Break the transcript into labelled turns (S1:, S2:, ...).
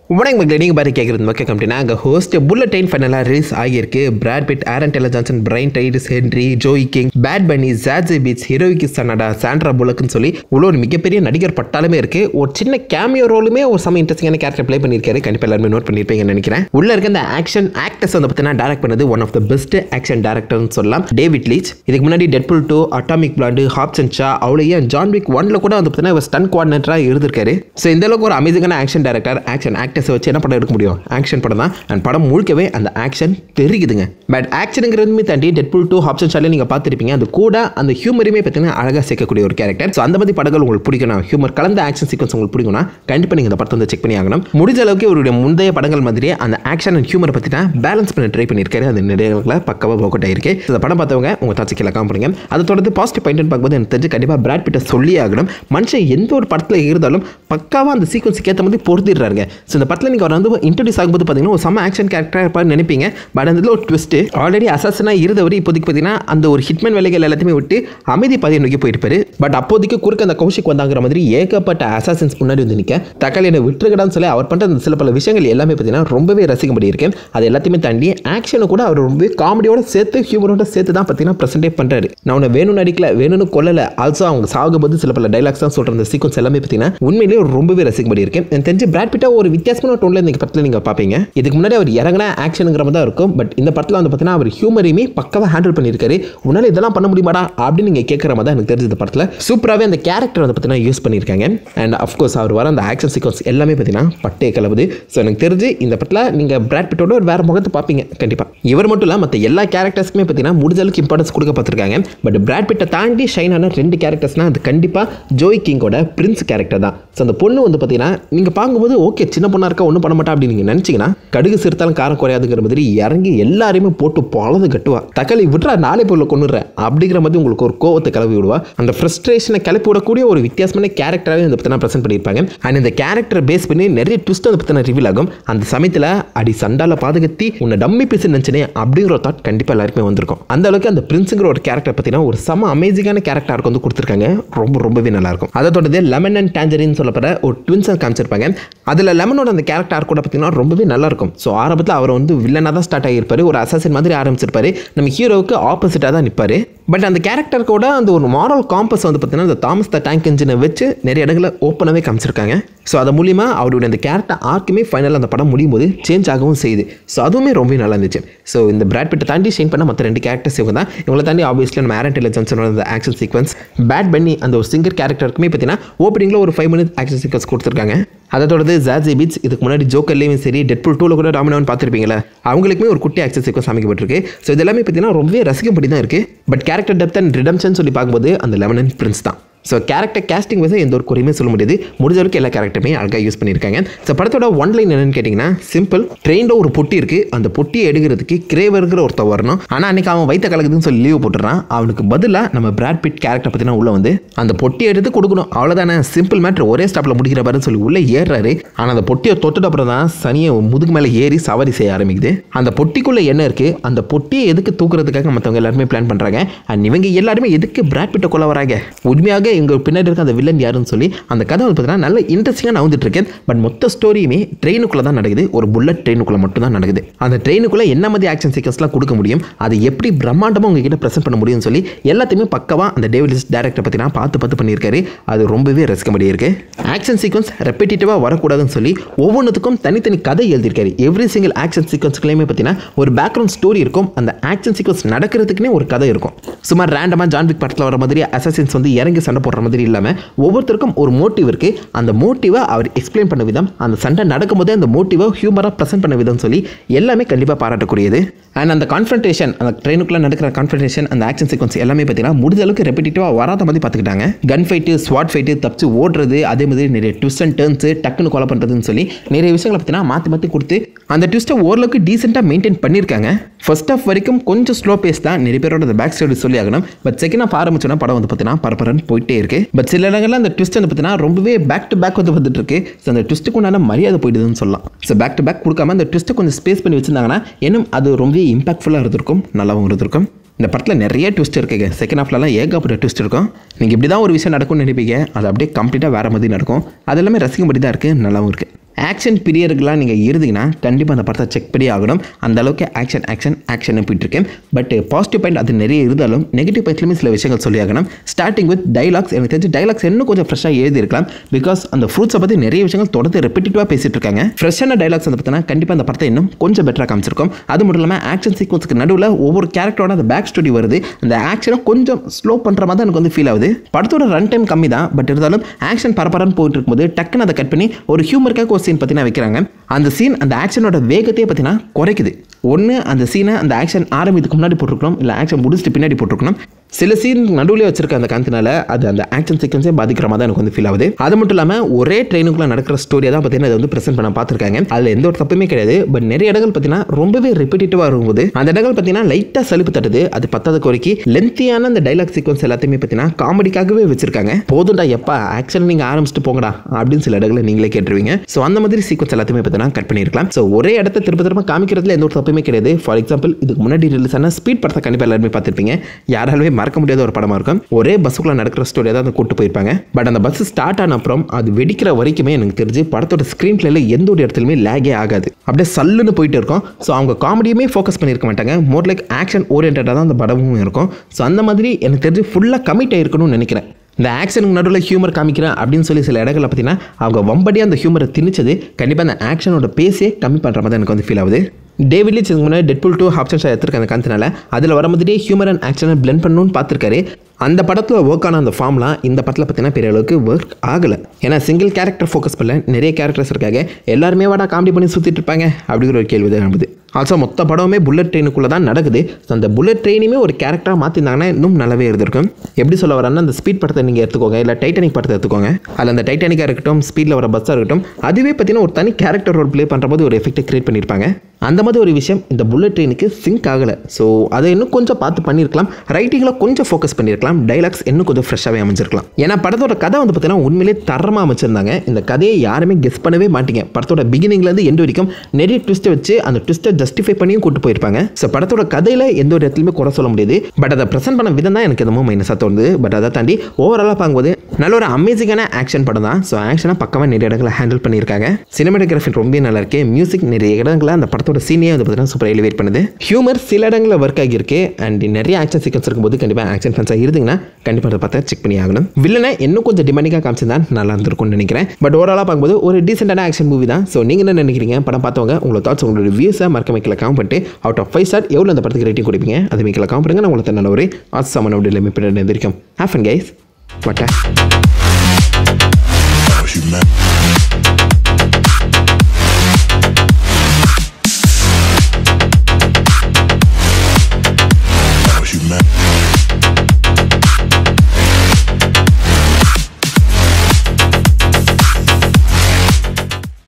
S1: வணக்கம் மக்களே நீங்கள் பாரு கேட்குறது மக்கள் கம்பெனி அங்கே ஹோஸ்ட் புல்லட் டைன் ஃபைனலாக ரிலீஸ் ஆகியிருக்கு Brad Pitt Aaron Taylor Johnson Brian டைட்ஸ் Henry Joey King Bad Bunny ஜாட்ஸி பீட்ஸ் ஹீரோய்க்கு சன்னடா சாண்ட்ரா புல்லக்னு சொல்லி உள்ள ஒரு மிகப்பெரிய நடிகர் பட்டாலுமே இருக்கு ஒரு சின்ன கேமியோ ரோலுமே ஒரு சம இன்ட்ரெஸ்டிங்கான கேரக்டர் ப்ளே பண்ணியிருக்காரு கண்டிப்பாக எல்லாருமே நோட் பண்ணியிருப்பீங்கன்னு நினைக்கிறேன் உள்ள இருக்க இந்த ஆக்ஷன் ஆக்டர்ஸ் வந்து பார்த்தீங்கன்னா டேரக்ட் பண்ணது one of the best action டேரக்டர்னு சொல்லலாம் டேவிட் லீச் இதுக்கு முன்னாடி Deadpool two Atomic Blonde Hobbs and Shaw அவளையே ஜான் விக் ஒன்ல கூட வந்து பார்த்தீங்கன்னா ஸ்டன் கோஆர்டினேட்டராக இருந்திருக்காரு ஸோ இந்த அளவுக்கு ஒரு அமேசிங்கான ஆக்ஷன் டேரக்டர் ஆக்ஷன் ஆக்டர்ஸை வச்சு என்ன படம் எடுக்க முடியும் ஆக்ஷன் படம் தான் அண்ட் படம் முழுக்கவே அந்த ஆக்ஷன் தெரியுதுங்க பட் ஆக்ஷனுங்கிறதுமே தாண்டி டெட்புல் டூ ஹாப்சன் ஷாலே நீங்கள் பார்த்துருப்பீங்க அது கூட அந்த ஹியூமருமே பார்த்தீங்கன்னா அழகாக சேர்க்கக்கூடிய ஒரு கேரக்டர் ஸோ அந்த மாதிரி படங்கள் உங்களுக்கு பிடிக்கணும் ஹியூமர் கலந்த ஆக்ஷன் சீக்வன்ஸ் உங்களுக்கு பிடிக்கும்னா கண்டிப்பாக நீங்கள் இந்த படத்தை வந்து செக் பண்ணி ஆகணும் முடிஞ்ச அளவுக்கு இவருடைய முந்தைய படங்கள் மாதிரியே அந்த ஆக்ஷன் அண்ட் ஹியூமரை பற்றி தான் பேலன்ஸ் பண்ண ட்ரை பண்ணியிருக்காரு அது நிறைய பக்கவாக ஒர்க் அவுட் ஆயிருக்கு இந்த படம் பார்த்தவங்க உங்கள் தாச்சு கீழே காமிப்படுங்க அதை தொடர்ந்து பாசிட்டிவ் பாயிண்ட் பார்க்கும்போது எனக்கு தெரிஞ்சு கண்டிப்பாக பிராட் பிட்டை சொல்லி ஆகணும் மனுஷன் எந்த ஒரு படத்தில் இருந்தாலும் பக்காவாக அந்த சீக்வன்ஸுக்கு ஏற்ற மாதிரி பொருத்திடுறாங்க ஸோ இந்த படத்தில் நீங்கள் அவர் வந்து இன்ட்ரடியூஸ் ஆகும்போது பார்த்தீங்கன்னா ஒரு செம்ம ஆக்ஷன் கேரக்டராக இருப்பார்னு நினைப்பீங்க பட் அந்த இதில் ஒரு ட்விஸ்ட்டு ஆல்ரெடி அசாசனாக இருந்தவர் இப்போதைக்கு பார்த்தீங்கன்னா அந்த ஒரு ஹிட்மேன் வேலைகள் எல்லாத்தையுமே விட்டு அமைதி பாதையை நோக்கி போயிருப்பாரு பட் அப்போதைக்கு குறுக்க அந்த கௌஷிக் வந்தாங்கிற மாதிரி ஏகப்பட்ட அசாசன்ஸ் முன்னாடி வந்து நிற்க தக்காளி என்னை விட்டுருக்கடான்னு சொல்லி அவர் பண்ணுற அந்த சில பல விஷயங்கள் எல்லாமே பார்த்தீங்கன்னா ரொம்பவே ரசிக்கும்படி இருக்கு அது எல்லாத்தையுமே தாண்டி ஆக்ஷனை கூட அவர் ரொம்பவே காமெடியோட சேர்த்து ஹியூமரோட சேர்த்து தான் பார்த்தீங்கன்னா ப்ரெசென்டே பண்ணுறாரு நான் உன்னை வேணும்னு நடிக்கல வேணும்னு கொல்லல ஆல்சோ அவங்க சாகும்போது சில பல டைலாக்ஸ் தான் சொல்கிற அந்த சீக்வன்ஸ் எல்லாமே பார்த்தீங்கன்னா உண்மையிலேயே ரொம்பவே ரசிக்கும்படி இருக்கு எனக்கு தெரிஞ்சு பிராட் பிட்டா ஒரு வித்தியாசமான டோனில் இந்த படத்தில் நீங்கள் பார்ப்பீங்க இதுக்கு முன்னாடி அவர் இறங்கின ஆக்ஷனுங்கிற மாதிரி தான் இருக்கும் பட் இந்த படத்தில் வந்து பார்த்தீங்கன்னா அவர் ஹியூமரையுமே பக்கவாக ஹேண்டில் பண்ணியிருக்காரு உன்னால் இதெல்லாம் பண்ண முடியுமாடா அப்படின்னு நீங்கள் கேட்குற மாதிரி தான் எனக்கு தெரிஞ்ச இந்த படத்தில் சூப்பராகவே அந்த கேரக்டர் வந்து பார்த்தீங்கன்னா யூஸ் பண்ணியிருக்காங்க அண்ட் அஃப்கோர்ஸ் அவர் வர அந்த ஆக்ஷன் சீக்வன்ஸ் எல்லாமே பார்த்தீங்கன்னா பட்டே கலவுது ஸோ எனக்கு தெரிஞ்சு இந்த படத்தில் நீங்கள் பிராட் பிட்டோட ஒரு வேறு முகத்தை பார்ப்பீங்க கண்டிப்பாக இவர் மட்டும் இல்லை மற்ற எல்லா கேரக்டர்ஸ்க்குமே பார்த்தீங்கன்னா முடிஞ்ச அளவுக்கு இம்பார்ட்டன்ஸ் கொடுக்க பார்த்துருக்காங்க பட் பிராட் பிட்டை தாண்டி ஷைன் ஆன ரெண்டு கேரக்டர்ஸ்னால் அது கண்டிப்பாக ஜோய் கிங்கோட பிரின்ஸ் கேரக்டர் தான் ஸோ அந்த பொண்ணு வந்து பார்த்தீங்கன்னா நீங்கள் பார்க்கும்போது ஓகே சின்ன பொண்ணாக இருக்கா ஒன்றும் பண்ண மாட்டா அப்படின்னு நீங்கள் நினச்சிங்கன்னா கடுகு சிறுத்தாலும் காரம் குறையாதுங்கிற மாதிரி இறங்கி எல்லாரையுமே போட்டு பொழது கட்டுவா தக்காளி விட்றா நாளை பொருள் கொண்டுறேன் அப்படிங்கிற மாதிரி உங்களுக்கு ஒரு கோவத்தை கிளப்பி விடுவா அந்த ஃப்ரஸ்ட்ரேஷனை கிளப்பி விடக்கூடிய ஒரு வித்தியாசமான கேரக்டராகவே இந்த பற்றி ப்ரெசென்ட் பண்ணியிருப்பாங்க அண்ட் இந்த கேரக்டரை பேஸ் பண்ணி நிறைய ட்விஸ்ட் வந்து பற்றின ரிவீல் ஆகும் அந்த சமயத்தில் அடி சண்டால பாதுகாத்தி உன்னை டம்மி பேசி நினச்சினே அப்படிங்கிற ஒரு தாட் கண்டிப்பாக எல்லாருக்குமே வந்திருக்கும் அந்த அளவுக்கு அந்த பிரின்ஸுங்கிற ஒரு கேரக்டர் பார்த்தீங்கன்னா ஒரு செம அமேசிங்கான கேரக்டருக்கு வந்து கொடுத்துருக்காங்க ரொம்ப ரொம்பவே நல்லா இருக்கும் அதை தொடர்ந்து லெமன் அண்ட் டேஞ்சரின்னு சொல்லப்படுற ஒரு ட்வின்ஸை காமிச்சிருப்பாங்க அதில் லெமனோட அந்த கேரக்டர் கூட பார்த்தீங்கன்னா ரொம்பவே நல்லா இருக்கும் ஸோ ஆரம்பத்தில் அவர் வந்து வில்லனாக தான் ஸ்டார்ட் ஆகியிருப்பாரு ஒரு அசாசின் மாதிரி ஆரம்பிச்சிருப்பாரு நம்ம ஹீரோவுக்கு ஆப்போசிட்டாக தான் நிற்பாரு பட் அந்த கேரக்டர் கூட அந்த ஒரு மாரல் காம்பஸ் வந்து பார்த்தீங்கன்னா அந்த தாமஸ் த டேங்க் இன்ஜினை வச்சு நிறைய இடங்களில் ஓப்பனாகவே காமிச்சிருக்காங்க ஸோ அது மூலிமா அவருடைய அந்த கேரக்டர் ஆர்க்குமே ஃபைனலாக அந்த படம் முடியும் போது சேஞ்ச் ஆகவும் செய்யுது ஸோ அதுவுமே ரொம்ப நல்லா இருந்துச்சு ஸோ இந்த பிராட் பிட்டை தாண்டி ஷேன் பண்ண மற்ற ரெண்டு கேரக்டர்ஸ் இவங்க தான் இவங்களை தாண்டி ஆப்வியஸ்லி நம்ம ஆரன் டெலிஜன்ஸோட அந்த ஆக்ஷன் சீக்வன்ஸ் பேட் பண்ணி அந்த ஒரு சிங்கர் கேரக்டருக்குமே பார்த்தீங்கன்னா ஓப்பனிங்கில் ஒரு ஃபைவ் மினிட்ஸ் ஆக்ஷன் சீக்வன்ஸ் கொடுத்துருக்காங்க அதை தொடர்ந்து ஜாஜி பீட்ஸ் இதுக்கு முன்னாடி ஜோக்கர்லேயும் சரி டெட்புல் டூவில் கூட டாமினான்னு பார்த்துருப்பீங்களா அவங்களுக்குமே ஒரு குட்டி ஆக்சஸ் சீக்வன்ஸ் அமைக்கப்பட்டிருக்கு ஸோ இது எல்லாமே பார்த்தீங்கன்னா ரொம்பவே ரசிக்கும்படி தான் இருக்குது but character depth and redemption சொல்லி பார்க்கும்போது அந்த லெமன் அண்ட் பிரின்ஸ் தான் ஸோ கேரக்டர் கேஸ்டிங் வைஸ் எந்த ஒரு குறையுமே சொல்ல முடியாது முடிஞ்ச அளவுக்கு எல்லா கேரக்டருமே அழகாக யூஸ் பண்ணியிருக்காங்க ஸோ படத்தோட ஒன் லைன் என்னன்னு கேட்டிங்கன்னா சிம்பிள் ட்ரெயினில் ஒரு பொட்டி இருக்குது அந்த பொட்டியை எடுக்கிறதுக்கு கிரேவருங்கிற ஒருத்தர் வரணும் ஆனால் அன்றைக்கி அவன் வைத்த கலக்குதுன்னு சொல்லி லீவ் போட்டுறான் அவனுக்கு பதிலாக நம்ம பிராட் பிட் கேரக்டர் பற்றினா உள்ள வந்து அந்த பொட்டியை எடுத்து கொடுக்கணும் அவ்வளோதானே சிம்பிள் மேட்ரு ஒரே ஸ்டாப்பில் முடிக்கிற பாருன்னு சொல்லி உள்ளே ஏறுறாரு ஆனால் அந்த பொட்டியை தொட்டுட்டு அப்புறம் தான் சனியை முதுகு மேலே ஏறி சவாரி செய்ய ஆரம்பிக்குது அந்த பொட்டிக்குள்ளே என்ன இருக்குது அந்த பொட்டியை எதுக்கு தூக்குறதுக்காக மற்றவங்க எல்லாருமே பிளான் பண்ணுறாங்க அண்ட் இவங்க எல்லாருமே எதுக்கு பிராட் பிட்டை கொள்ள வராங்க உண்மையாக இவங்க பின்னாடி இருக்க அந்த வில்லன் யாருன்னு சொல்லி அந்த கதை வந்து பார்த்தீங்கன்னா நல்ல இன்ட்ரெஸ்டிங்காக நவுந்துட்டு இருக்கேன் பட் மொத்த ஸ்டோரியுமே ட்ரெயினுக்குள்ளே தான் நடக்குது ஒரு புல்லட் ட்ரெயினுக்குள்ளே மட்டும் தான் நடக்குது அந்த ட்ரெயினுக்குள்ளே என்ன மாதிரி ஆக்ஷன் சீக்வன்ஸ்லாம் கொடுக்க முடியும் அது எப்படி பிரம்மாண்டமாக உங்ககிட்ட ப்ரெசென்ட் பண்ண முடியும்னு சொல்லி எல்லாத்தையுமே பக்கவாக அந்த டேவிட்ஸ் டேரக்டர் பார்த்தீங்கன்னா பார்த்து பார்த்து பண்ணியிருக்காரு அது ரொம்பவே ரசிக்கும்படி இருக்கு ஆக்ஷன் சீக்வன்ஸ் ரெப்பிட்டேட்டிவாக வரக்கூடாதுன்னு சொல்லி ஒவ்வொன்றுத்துக்கும் தனித்தனி கதை எழுதியிருக்காரு எவ்ரி சிங்கிள் ஆக்ஷன் சீக்வன்ஸ்க்குள்ளேயுமே பார்த்தீங்கன்னா ஒரு பேக்ரவுண்ட் ஸ்டோரி இருக்கும் அந்த ஆக்ஷன் சீக்வன்ஸ் நடக்கிறதுக்குனே ஒரு கதை இருக்கும் சுமார் ரேண்டமாக ஜான்விக் படத்தில் வர மாதிரி அசசின்ஸ் வந்து இறங்கி சண்டை போடுற மாதிரி இல்லாமல் ஒவ்வொருத்தருக்கும் ஒரு மோட்டிவ் இருக்குது அந்த மோட்டிவை அவர் எக்ஸ்பிளைன் பண்ண விதம் அந்த சண்டை நடக்கும்போதே அந்த மோட்டிவை ஹியூமராக ப்ரெசென்ட் பண்ண விதம் சொல்லி எல்லாமே கண்டிப்பாக பாராட்டக்கூடியது அண்ட் அந்த கான்ஃபரன்டேஷன் அந்த ட்ரெயினுக்குள்ளே நடக்கிற கான்ஃபரன்டேஷன் அந்த ஆக்ஷன் சீக்வன்ஸ் எல்லாமே பார்த்தீங்கன்னா முடிஞ்ச அளவுக்கு ரெப்பிட்டேட்டிவாக வராத மாதிரி பார்த்துக்கிட்டாங்க கன் ஃபைட்டு ஸ்வாட் ஃபைட்டு தப்பிச்சு ஓடுறது அதே மாதிரி நிறைய ட்விஸ்ட் அண்ட் டேர்ன்ஸு டக்குன்னு கொலை பண்ணுறதுன்னு சொல்லி நிறைய விஷயங்களை பார்த்தீங்கன்னா மாற்றி மாற்றி கொடுத்து அந்த ட்விஸ்ட்டை ஓரளவுக்கு டீசெண்டாக மெயின்டைன் பண்ணியிருக்காங்க ஃபர்ஸ்ட் ஆஃப் வரைக்கும் கொஞ்சம் ஸ்லோ பேஸ் தான் நிறைய பேரோட அந்த பேக் ஸ்டோரி சொல்லி ஆகணும் பட் செகண்ட் ஆஃப் ஆரம்பிச்சோன்னா படம் வந்து பார்த்தீங்கன்னா பரபரன்னு போயிட்டே இருக்கு பட் சில இடங்கள்ல அந்த ட்விஸ்ட் வந்து பார்த்தீங்கன்னா ரொம்பவே பேக் டு பேக் வந்து வந்துட்டு இருக்கு ஸோ அந்த ட்விஸ்ட்டுக்கு உண்டான மரியாதை போயிடுதுன்னு சொல்லலாம் ஸோ பேக் டு பேக் கொடுக்காம அந்த ட்விஸ்ட்டை கொஞ்சம் ஸ்பேஸ் பண்ணி வச்சிருந்தாங்கன்னா இன்னும் அது ரொம்பவே இம்பாக்ட்ஃபுல்லாக இருந்திருக்கும் நல்லாவும் இருந்திருக்கும் இந்த படத்தில் நிறைய ட்விஸ்ட் இருக்குங்க செகண்ட் ஹாஃப்லலாம் ஏகப்பட்ட ட்விஸ்ட் இருக்கும் நீங்கள் இப்படி தான் ஒரு விஷயம் நடக்கும்னு நினைப்பீங்க அது அப்படியே கம்ப்ளீட்டாக வேறு மாதிரி நடக்கும் அது எல்லாமே ரசிக்கும்படி தான் இருக்குது நல்லாவும் இருக்குது ஆக்ஷன் பிரியர்களாக நீங்கள் இருந்தீங்கன்னா கண்டிப்பாக அந்த படத்தை செக் பண்ணி ஆகணும் அந்த அளவுக்கு ஆக்ஷன் ஆக்ஷன் ஆக்ஷன் போயிட்டுருக்கேன் பட் பாசிட்டிவ் பாயிண்ட் அது நிறைய இருந்தாலும் நெகட்டிவ் பாயிண்ட்லையுமே சில விஷயங்கள் சொல்லி ஆகணும் ஸ்டார்டிங் வித் டைலாக்ஸ் எனக்கு தெரிஞ்சு டைலாக்ஸ் இன்னும் கொஞ்சம் ஃப்ரெஷ்ஷாக எழுதியிருக்கலாம் பிகாஸ் அந்த ஃப்ரூட்ஸை பற்றி நிறைய விஷயங்கள் தொடர்ந்து ரெப்பிட்டிவாக பேசிட்டு இருக்காங்க ஃப்ரெஷ்ஷான டைலாக்ஸ் வந்து பார்த்தீங்கன்னா கண்டிப்பாக அந்த படத்தை இன்னும் கொஞ்சம் பெட்டராக காமிச்சிருக்கும் அது மட்டும் இல்லாமல் ஆக்ஷன் சீக்வன்ஸுக்கு நடுவில் ஒவ்வொரு கேரக்டரோட அந்த பேக் ஸ்டோரி வருது அந்த ஆக்ஷனை கொஞ்சம் ஸ்லோ பண்ணுற மாதிரி தான் எனக்கு வந்து ஃபீல் ஆகுது படத்தோட ரன் டைம் கம்மி தான் பட் இருந்தாலும் ஆக்ஷன் பரபரன்னு போயிட்டு இருக்கும்போது டக்குன்னு அதை கட் பண்ணி ஒரு ஹியூமருக்காக ஒரு சீன் பார்த்தீங்கன்னா வைக்கிறாங்க அந்த சீன் அந்த ஆக்ஷனோட வேகத்தையே பார்த்தீங்கன்னா குறைக்குது ஒன்று அந்த சீனை அந்த ஆக்ஷன் ஆரம்பித்துக்கு முன்னாடி போட்டிருக்கணும் இல்லை ஆக்ஷன் முடிச்சுட்டு பின்னாடி போட்டிருக்கணும் சில சீன் நடுவில் வச்சிருக்க அந்த காரணத்தினால அது அந்த ஆக்ஷன் சீக்வன்ஸே பாதிக்கிற மாதிரி தான் எனக்கு வந்து ஃபீல் ஆகுது அது மட்டும் இல்லாமல் ஒரே ட்ரெயினுக்குள்ள நடக்கிற ஸ்டோரியை தான் பார்த்தீங்கன்னா இதை வந்து ப்ரெசென்ட் பண்ண பார்த்துருக்காங்க அதில் எந்த ஒரு தப்புமே கிடையாது பட் நிறைய இடங்கள் பார்த்தீங்கன்னா ரொம்பவே ரிப்பீட்டிவாக இருக்கும்போது அந்த இடங்கள் பார்த்தீங்கன்னா லைட்டாக சலிப்பு தட்டுது அது பத்தாத குறைக்கு லென்த்தியான அந்த டைலாக் சீக்வன்ஸ் எல்லாத்தையுமே பார்த்தீங்கன்னா காமெடிக்காகவே வச்சிருக்காங்க போதும்டா எப்பா ஆக்ஷன் நீங்கள் ஆரம்பிச்சுட்டு போங்கடா அப்படின்னு சில இடங்களை நீங்களே கேட்டுருவீங்க ஸோ அந்த மாதிரி சீக்வன்ஸ் எல்லாத்தையுமே பார்த்தீங்கன்னா கட் பண்ணியிருக்கலாம் ஸோ ஒரே இடத்த திரும்ப திரும்ப காமிக்கிறதுல எந்த ஒரு தப்புமே கிடையாது ஃபார் எக்ஸாம்பிள் இதுக்கு முன்னாடி ரிலீஸ் ஆன ஸ்பீட் படத்தை கண்டிப்பாக எல்லாருமே பார்த்துருப்பீங்க யாராலுமே மறக்க முடியாத ஒரு படமாக இருக்கும் ஒரே பஸ்ஸுக்குள்ள நடக்கிற ஸ்டோரியை தான் கூட்டு போயிருப்பாங்க பட் அந்த பஸ் ஸ்டார்ட் ஆன அப்புறம் அது வெடிக்கிற வரைக்குமே எனக்கு தெரிஞ்சு படத்தோட ஸ்க்ரீன் பிளேல எந்த ஒரு இடத்துலையுமே லேகே ஆகாது அப்படியே சல்லுன்னு போயிட்டு இருக்கும் ஸோ அவங்க காமெடியுமே ஃபோக்கஸ் பண்ணியிருக்க மாட்டாங்க மோர் லைக் ஆக்ஷன் ஓரியன்டாக தான் அந்த படமும் இருக்கும் ஸோ அந்த மாதிரி எனக்கு தெரிஞ்சு ஃபுல்லாக கமிட் ஆயிருக்கணும்னு நினைக்கிறேன் இந்த ஆக்ஷனுக்கு நடுவில் ஹியூமர் காமிக்கிறேன் அப்படின்னு சொல்லி சில இடங்களில் பார்த்தீங்கன்னா அவங்க வம்படியாக அந்த ஹியூமரை திணிச்சது கண்டிப்பாக அந்த ஆக்ஷனோட பேஸே கம்மி பண்ணுற மாதிரி எனக்கு வந்து ஃபீல் ஆகுது டேவிட் லீச் இதுக்கு முன்னாடி டெட்புல் டூ ஆப்ஷன்ஸ் எடுத்திருக்க அந்த காரணத்தினால அதில் வர மாதிரியே ஹியூமர் அண்ட் ஆக்ஷனை பிளெண்ட் பண்ணணும்னு பார்த்துருக்காரு அந்த படத்தில் ஒர்க் ஆன அந்த ஃபார்ம்லாம் இந்த படத்தில் பார்த்தீங்கன்னா பெரிய அளவுக்கு ஒர்க் ஆகலை ஏன்னா சிங்கிள் கேரக்டர் ஃபோக்கஸ் பண்ணல நிறைய கேரக்டர்ஸ் இருக்காங்க எல்லாருமே வாடா காமெடி பண்ணி சுற்றிட்டு இருப்பாங்க அப்படிங்கிற ஒரு கேள்வி தான் நம்புது ஆல்சோ மொத்த படமே புல்லட் ட்ரெயினுக்குள்ளே தான் நடக்குது ஸோ அந்த புல்லட் ட்ரெயினுமே ஒரு கேரக்டராக மாற்றிருந்தாங்கன்னா இன்னும் நல்லாவே இருந்திருக்கும் எப்படி சொல்ல வரேன்னா அந்த ஸ்பீட் படத்தை நீங்கள் எடுத்துக்கோங்க இல்லை டைட்டானிக் படத்தை எடுத்துக்கோங்க அதில் அந்த டைட்டானிக்காக இருக்கட்டும் ஸ்பீடில் வர பஸ்ஸாக இருக்கட்டும் அதுவே பார்த்தீங்கன்னா ஒரு தனி கேரக்டர் ரோல் ப்ளே பண்ணுற போது ஒரு எஃபெக்ட்டை கிரியேட் பண்ணியிருப்பாங்க அந்த மாதிரி ஒரு விஷயம் இந்த புல்லட் ட்ரெயினுக்கு சிங்க் ஆகலை ஸோ அதை இன்னும் கொஞ்சம் பார்த்து பண்ணியிருக்கலாம் ரைட்டிங்கில் கொஞ்சம் ஃபோக்கஸ் பண்ணியிருக்கலாம் டைலாக்ஸ் இன்னும் கொஞ்சம் ஃப்ரெஷ்ஷாகவே அமைஞ்சிருக்கலாம் ஏன்னா படத்தோட கதை வந்து பார்த்தீங்கன்னா உண்மையிலே தரமாக அமைச்சிருந்தாங்க இந்த கதையை யாருமே கெஸ் பண்ணவே மாட்டீங்க படத்தோட பிகினிங்லேருந்து எண்டு வரைக்கும் நிறைய ட்விஸ்ட்டை வச்சு அந்த ட்விஸ்ட்டை ஜஸ்டிஃபை பண்ணியும் கூட்டு போயிருப்பாங்க ஸோ படத்தோட கதையில் எந்த ஒரு இடத்துலையுமே குறை சொல்ல முடியாது பட் அதை ப்ரெசென்ட் பண்ண விதம் தான் எனக்கு என்னமோ மைனஸாக தோணுது பட் அதை தாண்டி ஓவராலாக பார்க்கும்போது நல்ல ஒரு அமேசிங்கான ஆக்ஷன் படம் தான் ஸோ ஆக்ஷனாக பக்கமாக நிறைய இடங்களை ஹேண்டில் பண்ணியிருக்காங்க சினிமாட்டோகிராஃபி ரொம்ப நல்லா இருக்கு மியூசிக் நிறைய இடங்களில் அந்த படத்தோட சீனியே வந்து பார்த்தீங்கன்னா சூப்பர் எலிவேட் பண்ணுது ஹியூமர் சில இடங்களில் ஒர்க் ஆகியிருக்கு அண்ட் நிறைய ஆக்ஷன் சீக்வன்ஸ் இருக்கும்போது கண்டிப்பாக ஆக்ஷன் ஃபேன்ஸாக இருந்தீங்கன்னா கண்டிப்பாக அதை பார்த்தா செக் பண்ணி ஆகணும் வில்லனை இன்னும் கொஞ்சம் டிமாண்டிங்காக காமிச்சிருந்தா நல்லா இருந்திருக்கும்னு நினைக்கிறேன் பட் ஓவராலாக பார்க்கும்போது ஒரு டீசென்டான ஆக்ஷன் மூவி தான் ஸோ நீங்கள் என்ன நினைக்கிறீங்க படம் பார்த்தவங்க உங்களோட தாட்ஸ் உங்களோட ரிவ்யூஸை மறக்க வைக்கல காம் பண்ணிட்டு அவுட் ஆஃப் ஃபைவ் ஸ்டார் எவ்வளோ அந்த படத்துக்கு ரேட்டிங் கொடுப்பீங்க அது மிக்கல காம் பண்ணுங்க நான் உங்களுக்கு நல்ல ஒரு ஆசமான அப்படி இல்லை மிப்பிட இருக்கும் ஹேஃபன் கைஸ் வட்டா